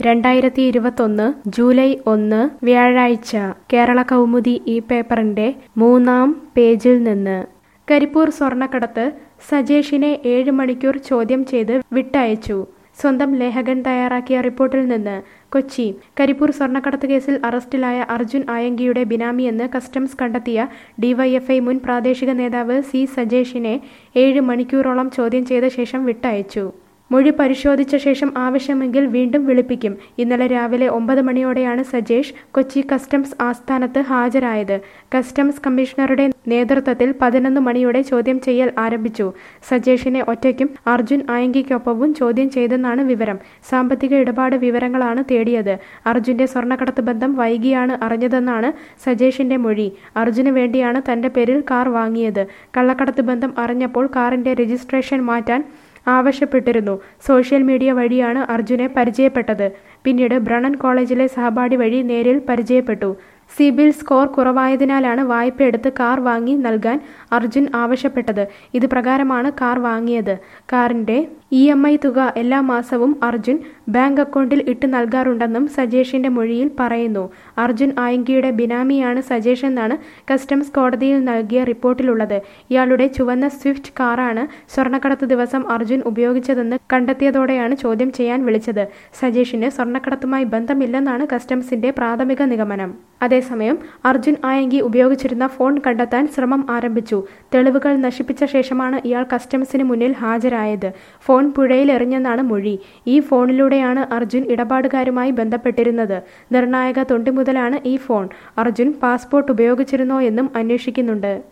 രണ്ടായിരത്തി ഇരുപത്തൊന്ന് ജൂലൈ ഒന്ന് വ്യാഴാഴ്ച കേരള കൗമുദി ഈ പേപ്പറിന്റെ മൂന്നാം പേജിൽ നിന്ന് കരിപ്പൂർ സ്വർണ്ണക്കടത്ത് സജേഷിനെ ഏഴ് മണിക്കൂർ ചോദ്യം ചെയ്ത് വിട്ടയച്ചു സ്വന്തം ലേഖകൻ തയ്യാറാക്കിയ റിപ്പോർട്ടിൽ നിന്ന് കൊച്ചി കരിപ്പൂർ സ്വർണ്ണക്കടത്ത് കേസിൽ അറസ്റ്റിലായ അർജുൻ ആയങ്കിയുടെ ബിനാമിയെന്ന് കസ്റ്റംസ് കണ്ടെത്തിയ ഡിവൈഎഫ്ഐ മുൻ പ്രാദേശിക നേതാവ് സി സജേഷിനെ ഏഴ് മണിക്കൂറോളം ചോദ്യം ചെയ്ത ശേഷം വിട്ടയച്ചു മൊഴി പരിശോധിച്ച ശേഷം ആവശ്യമെങ്കിൽ വീണ്ടും വിളിപ്പിക്കും ഇന്നലെ രാവിലെ ഒമ്പത് മണിയോടെയാണ് സജേഷ് കൊച്ചി കസ്റ്റംസ് ആസ്ഥാനത്ത് ഹാജരായത് കസ്റ്റംസ് കമ്മീഷണറുടെ നേതൃത്വത്തിൽ പതിനൊന്ന് മണിയോടെ ചോദ്യം ചെയ്യൽ ആരംഭിച്ചു സജേഷിനെ ഒറ്റയ്ക്കും അർജുൻ ആയങ്കിക്കൊപ്പവും ചോദ്യം ചെയ്തെന്നാണ് വിവരം സാമ്പത്തിക ഇടപാട് വിവരങ്ങളാണ് തേടിയത് അർജുന്റെ സ്വർണ്ണക്കടത്ത് ബന്ധം വൈകിയാണ് അറിഞ്ഞതെന്നാണ് സജേഷിന്റെ മൊഴി അർജുന് വേണ്ടിയാണ് തന്റെ പേരിൽ കാർ വാങ്ങിയത് കള്ളക്കടത്ത് ബന്ധം അറിഞ്ഞപ്പോൾ കാറിന്റെ രജിസ്ട്രേഷൻ മാറ്റാൻ ആവശ്യപ്പെട്ടിരുന്നു സോഷ്യൽ മീഡിയ വഴിയാണ് അർജുനെ പരിചയപ്പെട്ടത് പിന്നീട് ബ്രണൻ കോളേജിലെ സഹപാഠി വഴി നേരിൽ പരിചയപ്പെട്ടു സിബിൽ സ്കോർ കുറവായതിനാലാണ് വായ്പ എടുത്ത് കാർ വാങ്ങി നൽകാൻ അർജുൻ ആവശ്യപ്പെട്ടത് ഇത് പ്രകാരമാണ് കാർ വാങ്ങിയത് കാറിന്റെ ഇ എം ഐ തുക എല്ലാ മാസവും അർജുൻ ബാങ്ക് അക്കൗണ്ടിൽ ഇട്ട് നൽകാറുണ്ടെന്നും സജേഷിന്റെ മൊഴിയിൽ പറയുന്നു അർജുൻ ആയങ്കിയുടെ ബിനാമിയാണ് സജേഷ് എന്നാണ് കസ്റ്റംസ് കോടതിയിൽ നൽകിയ റിപ്പോർട്ടിലുള്ളത് ഇയാളുടെ ചുവന്ന സ്വിഫ്റ്റ് കാറാണ് സ്വർണ്ണക്കടത്ത് ദിവസം അർജുൻ ഉപയോഗിച്ചതെന്ന് കണ്ടെത്തിയതോടെയാണ് ചോദ്യം ചെയ്യാൻ വിളിച്ചത് സജേഷിന് സ്വർണ്ണക്കടത്തുമായി ബന്ധമില്ലെന്നാണ് കസ്റ്റംസിന്റെ പ്രാഥമിക നിഗമനം അതേസമയം അർജുൻ ആയങ്കി ഉപയോഗിച്ചിരുന്ന ഫോൺ കണ്ടെത്താൻ ശ്രമം ആരംഭിച്ചു തെളിവുകൾ നശിപ്പിച്ച ശേഷമാണ് ഇയാൾ കസ്റ്റംസിന് മുന്നിൽ ഹാജരായത് ഫോൺ പുഴയിൽ എറിഞ്ഞെന്നാണ് മൊഴി ഈ ഫോണിലൂടെയാണ് അർജുൻ ഇടപാടുകാരുമായി ബന്ധപ്പെട്ടിരുന്നത് നിർണായക തൊണ്ടി മുതലാണ് ഈ ഫോൺ അർജുൻ പാസ്പോർട്ട് ഉപയോഗിച്ചിരുന്നോ എന്നും അന്വേഷിക്കുന്നുണ്ട്